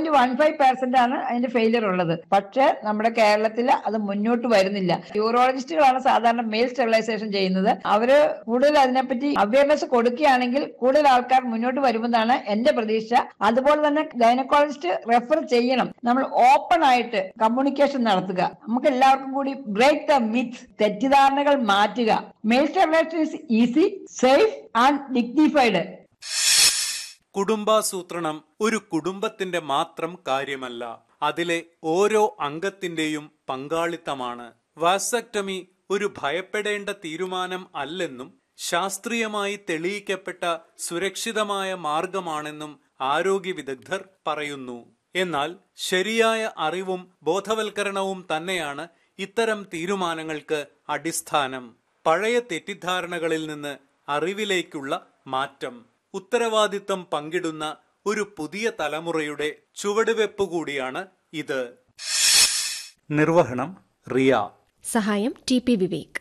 point one five percent ആണ് അതിന്റെ failure ഉള്ളത് പക്ഷേ നമ്മുടെ കേരളത്തിൽ അത് മുന്നോട്ട് വരുന്നില്ല യൂറോളജിസ്റ്റുകളാണ് സാധാരണ മെയിൽ സ്റ്റെറിലൈസേഷൻ ചെയ്യുന്നത് അവര് കൂടുതൽ അതിനെപ്പറ്റി അവയർനെസ് കൊടുക്കുകയാണെങ്കിൽ കൂടുതൽ ആൾക്കാർ മുന്നോട്ട് വരുമെന്നാണ് എന്റെ പ്രതീക്ഷ അതുപോലെ തന്നെ ഗൈനക്കോളജിസ്റ്റ് റെഫർ ചെയ്യണം നമ്മൾ ഓപ്പൺ ആയിട്ട് കമ്മ്യൂണിക്കേഷൻ നടത്തുക നമുക്ക് എല്ലാവർക്കും കൂടി ബ്രേക്ക് ദ മിത്ത് തെറ്റിദ്ധാരണകൾ മാറ്റുക male sterilisation is easy safe and dignified കുടുംബാസൂത്രണം ഒരു കുടുംബത്തിന്റെ മാത്രം കാര്യമല്ല അതിലെ ഓരോ അംഗത്തിന്റെയും പങ്കാളിത്തമാണ് വാസക്ടമി ഒരു ഭയപ്പെടേണ്ട തീരുമാനം അല്ലെന്നും ശാസ്ത്രീയമായി തെളിയിക്കപ്പെട്ട സുരക്ഷിതമായ മാർഗമാണെന്നും ആരോഗ്യ വിദഗ്ധർ പറയുന്നു എന്നാൽ ശരിയായ അറിവും ബോധവൽക്കരണവും തന്നെയാണ് ഇത്തരം തീരുമാനങ്ങൾക്ക് അടിസ്ഥാനം പഴയ തെറ്റിദ്ധാരണകളിൽ നിന്ന് അറിവിലേക്കുള്ള മാറ്റം ഉത്തരവാദിത്തം പങ്കിടുന്ന ഒരു പുതിയ തലമുറയുടെ ചുവടുവെപ്പ് കൂടിയാണ് ഇത് നിർവഹണം റിയ സഹായം ടി പി വിവേക്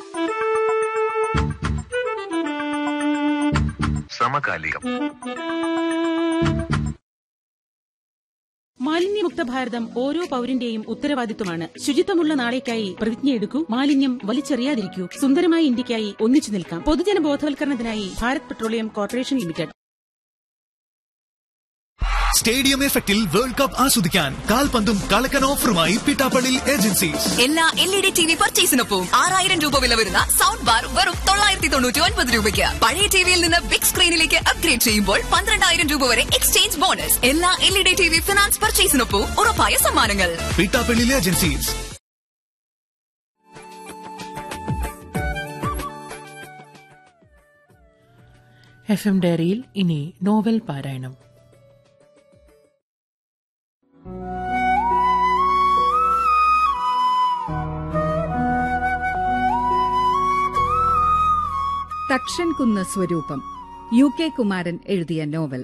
സമകാലികം മാലിന്യമുക്ത ഭാരതം ഓരോ പൗരന്റെയും ഉത്തരവാദിത്വമാണ് ശുചിത്വമുള്ള നാളേക്കായി പ്രതിജ്ഞയെടുക്കൂ മാലിന്യം വലിച്ചെറിയാതിരിക്കൂ സുന്ദരമായ ഇന്ത്യക്കായി ഒന്നിച്ചു നിൽക്കാം പൊതുജന ബോധവൽക്കരണത്തിനായി Bharat petroleum corporation limited stadium എഫക്റ്റിൽ വേൾഡ് കപ്പ് ആസ്വദിക്കാൻ കാൽപന്തും കളക്കൻ ഓഫറുമായി പിട്ടാപ്പള്ളി ഏജൻസീസ് എല്ലാ L E D T V പർച്ചേസിനൊപ്പം ആറായിരം രൂപ വില വരുന്ന സൗണ്ട് ബാർ വെറും തൊള്ളായിരത്തി തൊണ്ണൂറ്റി ഒൻപത് രൂപയ്ക്ക് പഴയ ടിവിയിൽ നിന്ന് ബിഗ് സ്ക്രീനിലേക്ക് അപ്ഗ്രേഡ് ചെയ്യുമ്പോൾ പന്ത്രണ്ടായിരം രൂപ വരെ എക്സ്ചേഞ്ച് ബോണസ് എല്ലാ L E D T V finance പർച്ചേസിനൊപ്പം ഉറപ്പായ സമ്മാനങ്ങൾ പിട്ടാപ്പള്ളി ഏജൻസീസ് എഫ് എം ഡയറിയിൽ ഇനി നോവൽ പാരായണം തക്ഷൻകുന്ന് സ്വരൂപം യു കെ കുമാരൻ എഴുതിയ നോവൽ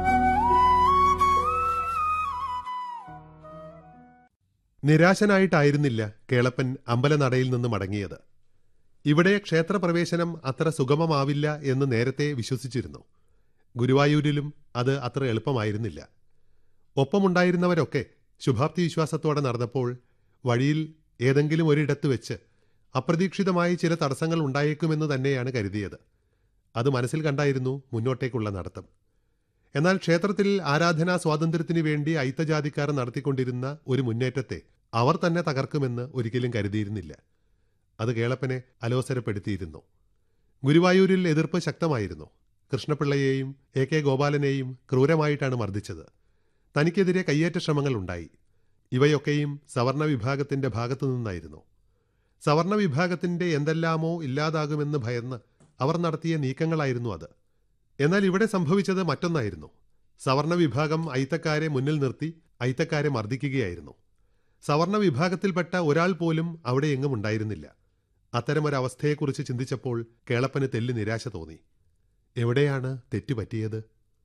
നിരാശനായിട്ടായിരുന്നില്ല കേളപ്പൻ അമ്പലനടയിൽ നിന്ന് മടങ്ങിയത് ഇവിടെ ക്ഷേത്രപ്രവേശനം അത്ര സുഗമമാവില്ല എന്ന് നേരത്തെ വിശ്വസിച്ചിരുന്നു ഗുരുവായൂരിലും അത് അത്ര എളുപ്പമായിരുന്നില്ല ഒപ്പമുണ്ടായിരുന്നവരൊക്കെ ശുഭാപ്തി വിശ്വാസത്തോടെ നടന്നപ്പോൾ വഴിയിൽ ഏതെങ്കിലും ഒരിടത്ത് വെച്ച് അപ്രതീക്ഷിതമായി ചില തടസ്സങ്ങൾ ഉണ്ടായേക്കുമെന്ന് തന്നെയാണ് കരുതിയത് അത് മനസ്സിൽ കണ്ടായിരുന്നു മുന്നോട്ടേക്കുള്ള നടത്തം എന്നാൽ ക്ഷേത്രത്തിൽ ആരാധനാ സ്വാതന്ത്ര്യത്തിനു വേണ്ടി അയിത്തജാതിക്കാർ നടത്തിക്കൊണ്ടിരുന്ന ഒരു മുന്നേറ്റത്തെ അവർ തന്നെ തകർക്കുമെന്ന് ഒരിക്കലും കരുതിയിരുന്നില്ല അത് കേളപ്പനെ അലോസരപ്പെടുത്തിയിരുന്നു ഗുരുവായൂരിൽ എതിർപ്പ് ശക്തമായിരുന്നു കൃഷ്ണപിള്ളയെയും എ കെ ഗോപാലനെയും ക്രൂരമായിട്ടാണ് മർദ്ദിച്ചത് തനിക്കെതിരെ കയ്യേറ്റ ശ്രമങ്ങൾ ഉണ്ടായി ഇവയൊക്കെയും സവർണ വിഭാഗത്തിന്റെ ഭാഗത്തു നിന്നായിരുന്നു സവർണ വിഭാഗത്തിന്റെ എന്തെല്ലാമോ ഇല്ലാതാകുമെന്ന് ഭയന്ന് അവർ നടത്തിയ നീക്കങ്ങളായിരുന്നു അത് എന്നാൽ ഇവിടെ സംഭവിച്ചത് മറ്റൊന്നായിരുന്നു സവർണ വിഭാഗം ഐത്തക്കാരെ മുന്നിൽ നിർത്തി ഐത്തക്കാരെ മർദ്ദിക്കുകയായിരുന്നു സവർണ വിഭാഗത്തിൽപ്പെട്ട ഒരാൾ പോലും അവിടെ എങ്ങും ഉണ്ടായിരുന്നില്ല അത്തരമൊരവസ്ഥയെക്കുറിച്ച് ചിന്തിച്ചപ്പോൾ കേളപ്പന് തെല്ല് നിരാശ തോന്നി എവിടെയാണ് തെറ്റുപറ്റിയത്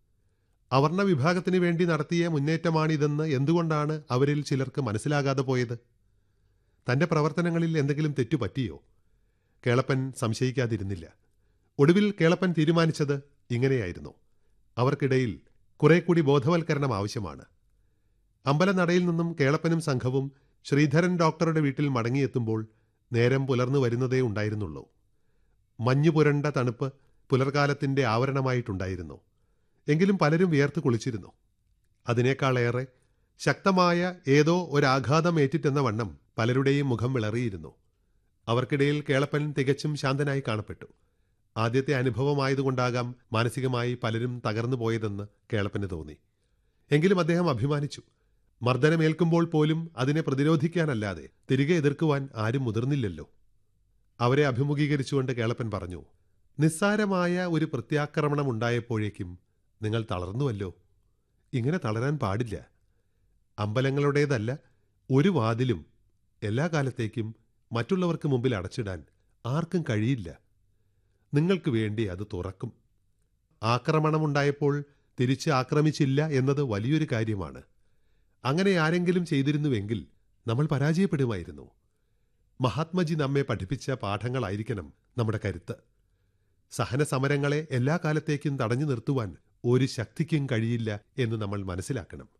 അവർണ വിഭാഗത്തിന് വേണ്ടി നടത്തിയ മുന്നേറ്റമാണിതെന്ന് എന്തുകൊണ്ടാണ് അവരിൽ ചിലർക്ക് മനസ്സിലാകാതെ പോയത് തന്റെ പ്രവർത്തനങ്ങളിൽ എന്തെങ്കിലും തെറ്റുപറ്റിയോ കേളപ്പൻ സംശയിക്കാതിരുന്നില്ല ഒടുവിൽ കേളപ്പൻ തീരുമാനിച്ചത് ഇങ്ങനെയായിരുന്നു അവർക്കിടയിൽ കുറെ കൂടി ബോധവൽക്കരണം ആവശ്യമാണ് അമ്പലനടയിൽ നിന്നും കേളപ്പനും സംഘവും ശ്രീധരൻ ഡോക്ടറുടെ വീട്ടിൽ മടങ്ങിയെത്തുമ്പോൾ നേരം പുലർന്നു വരുന്നതേ ഉണ്ടായിരുന്നുള്ളൂ മഞ്ഞു പുരണ്ട തണുപ്പ് പുലർകാലത്തിന്റെ ആവരണമായിട്ടുണ്ടായിരുന്നു എങ്കിലും പലരും വിയർത്ത് കുളിച്ചിരുന്നു അതിനേക്കാളേറെ ശക്തമായ ഏതോ ഒരാഘാതം ഏറ്റിട്ടെന്ന വണ്ണം പലരുടെയും മുഖം വിളറിയിരുന്നു അവർക്കിടയിൽ കേളപ്പൻ തികച്ചും ശാന്തനായി കാണപ്പെട്ടു ആദ്യത്തെ അനുഭവമായതുകൊണ്ടാകാം മാനസികമായി പലരും തകർന്നു പോയതെന്ന് കേളപ്പന് തോന്നി എങ്കിലും അദ്ദേഹം അഭിമാനിച്ചു മർദ്ദനമേൽക്കുമ്പോൾ പോലും അതിനെ പ്രതിരോധിക്കാനല്ലാതെ തിരികെ എതിർക്കുവാൻ ആരും മുതിർന്നില്ലല്ലോ അവരെ അഭിമുഖീകരിച്ചുകൊണ്ട് കേളപ്പൻ പറഞ്ഞു നിസ്സാരമായ ഒരു പ്രത്യാക്രമണം ഉണ്ടായപ്പോഴേക്കും നിങ്ങൾ തളർന്നുവല്ലോ ഇങ്ങനെ തളരാൻ പാടില്ല അമ്പലങ്ങളുടേതല്ല ഒരു വാതിലും എല്ലാ കാലത്തേക്കും മറ്റുള്ളവർക്ക് മുമ്പിൽ അടച്ചിടാൻ ആർക്കും കഴിയില്ല നിങ്ങൾക്ക് വേണ്ടി അത് തുറക്കും ആക്രമണമുണ്ടായപ്പോൾ തിരിച്ച് ആക്രമിച്ചില്ല എന്നത് വലിയൊരു കാര്യമാണ് അങ്ങനെ ആരെങ്കിലും ചെയ്തിരുന്നുവെങ്കിൽ നമ്മൾ പരാജയപ്പെടുമായിരുന്നു മഹാത്മജി നമ്മെ പഠിപ്പിച്ച പാഠങ്ങളായിരിക്കണം നമ്മുടെ കരുത്ത് സഹന സമരങ്ങളെ എല്ലാ കാലത്തേക്കും തടഞ്ഞു നിർത്തുവാൻ ഒരു ശക്തിക്കും കഴിയില്ല എന്ന് നമ്മൾ മനസ്സിലാക്കണം